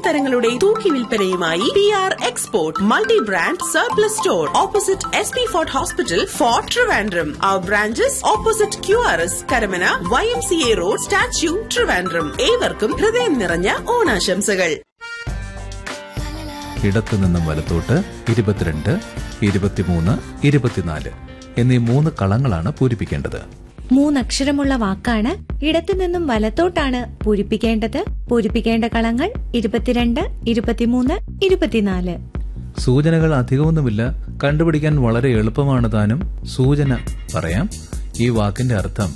തുണിത്തരങ്ങളുടെ തൂക്കി വിൽപ്പനയുമായി P R export multi brand surplus store opposite S P fort hospital fort Trivandrum our branches opposite Q R S Karamana Y M C A road statue Trivandrum ഏവർക്കും ഹൃദയം നിറഞ്ഞ ഓണാശംസകൾ ഇടത്തുനിന്നും വലത്തോട്ട് ഇരുപത്തിരണ്ട് ഇരുപത്തിമൂന്ന് ഇരുപത്തിനാല് എന്നീ മൂന്ന് കളങ്ങളാണ് പൂരിപ്പിക്കേണ്ടത് മൂന്നക്ഷരമുള്ള വാക്കാണ് ഇടത്തു നിന്നും വലത്തോട്ടാണ് പൂരിപ്പിക്കേണ്ടത് പൂരിപ്പിക്കേണ്ട കളങ്ങൾ ഇരുപത്തിരണ്ട് ഇരുപത്തിമൂന്ന് ഇരുപത്തിനാല് സൂചനകൾ അധികമൊന്നുമില്ല കണ്ടുപിടിക്കാൻ വളരെ എളുപ്പമാണ് താനും സൂചന പറയാം ഈ വാക്കിന്റെ അർത്ഥം